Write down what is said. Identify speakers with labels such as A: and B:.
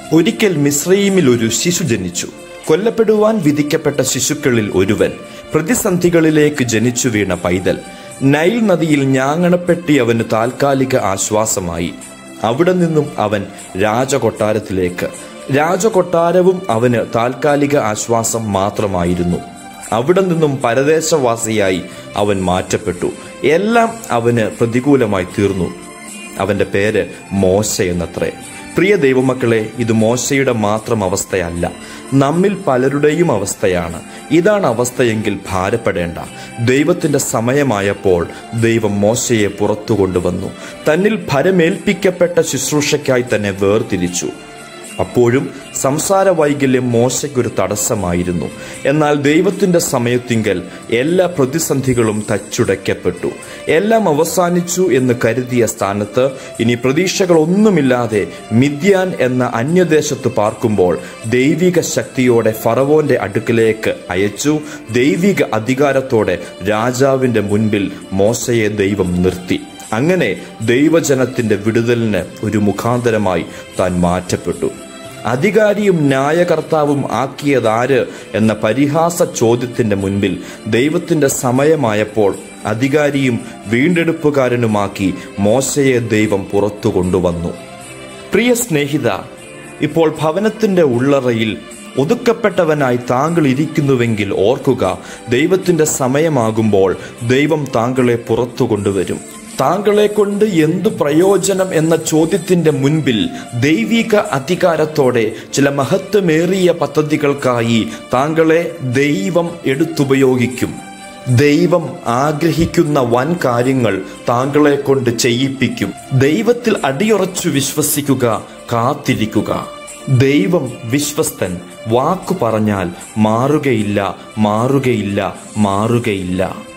A: ഒരിക്കൽ മിശ്രയീമിൽ ഒരു ശിശു ജനിച്ചു കൊല്ലപ്പെടുവാൻ വിധിക്കപ്പെട്ട ശിശുക്കളിൽ ഒരുവൻ പ്രതിസന്ധികളിലേക്ക് ജനിച്ചു വീണ പൈതൽ നൈൽ നദിയിൽ ഞാങ്ങണപ്പെട്ടി അവന് താൽക്കാലിക ആശ്വാസമായി അവിടെ നിന്നും അവൻ രാജകൊട്ടാരത്തിലേക്ക് രാജകൊട്ടാരവും അവന് താൽക്കാലിക ആശ്വാസം മാത്രമായിരുന്നു അവിടെ നിന്നും പരദേശവാസിയായി അവൻ മാറ്റപ്പെട്ടു എല്ലാം അവന് പ്രതികൂലമായി തീർന്നു അവന്റെ പേര് മോശ എന്നത്രേ പ്രിയ ദൈവമക്കളെ ഇത് മോശയുടെ മാത്രം അവസ്ഥയല്ല നമ്മിൽ പലരുടെയും അവസ്ഥയാണ് ഇതാണ് അവസ്ഥയെങ്കിൽ ഭാരപ്പെടേണ്ട ദൈവത്തിന്റെ സമയമായപ്പോൾ ദൈവം മോശയെ പുറത്തു കൊണ്ടുവന്നു തന്നിൽ ഭരമേൽപ്പിക്കപ്പെട്ട ശുശ്രൂഷയ്ക്കായി തന്നെ വേർതിരിച്ചു അപ്പോഴും സംസാര വൈകല്യം മോശയ്ക്കൊരു തടസ്സമായിരുന്നു എന്നാൽ ദൈവത്തിന്റെ സമയത്തിങ്കൽ എല്ലാ പ്രതിസന്ധികളും തച്ചുടയ്ക്കപ്പെട്ടു എല്ലാം അവസാനിച്ചു എന്ന് കരുതിയ സ്ഥാനത്ത് ഇനി പ്രതീക്ഷകളൊന്നുമില്ലാതെ മിഥ്യാൻ എന്ന അന്യദേശത്ത് പാർക്കുമ്പോൾ ദൈവിക ശക്തിയോടെ ഫറവോന്റെ അടുക്കിലേക്ക് അയച്ചു ദൈവിക അധികാരത്തോടെ രാജാവിന്റെ മുൻപിൽ മോശയെ ദൈവം നിർത്തി അങ്ങനെ ദൈവജനത്തിന്റെ വിടുതലിന് ഒരു മുഖാന്തരമായി താൻ മാറ്റപ്പെട്ടു അധികാരിയും ന്യായകർത്താവും ആക്കിയതാര് എന്ന പരിഹാസ ചോദ്യത്തിന്റെ മുൻപിൽ ദൈവത്തിന്റെ സമയമായപ്പോൾ അധികാരിയും വീണ്ടെടുപ്പുകാരനുമാക്കി മോശയെ ദൈവം പുറത്തു കൊണ്ടുവന്നു പ്രിയ സ്നേഹിത ഇപ്പോൾ ഭവനത്തിന്റെ ഉള്ളറയിൽ ഒതുക്കപ്പെട്ടവനായി താങ്കൾ ഇരിക്കുന്നുവെങ്കിൽ ഓർക്കുക ദൈവത്തിന്റെ സമയമാകുമ്പോൾ ദൈവം താങ്കളെ പുറത്തു കൊണ്ടുവരും താങ്കളെ കൊണ്ട് എന്തു പ്രയോജനം എന്ന ചോദ്യത്തിന്റെ മുൻപിൽ ദൈവിക അധികാരത്തോടെ ചില മഹത്വമേറിയ പദ്ധതികൾക്കായി താങ്കളെ ദൈവം എടുത്തുപയോഗിക്കും ദൈവം ആഗ്രഹിക്കുന്ന വൻ കാര്യങ്ങൾ താങ്കളെ കൊണ്ട് ചെയ്യിപ്പിക്കും ദൈവത്തിൽ അടിയുറച്ചു വിശ്വസിക്കുക കാത്തിരിക്കുക ദൈവം വിശ്വസ്തൻ വാക്കു പറഞ്ഞാൽ മാറുകയില്ല മാറുകയില്ല മാറുകയില്ല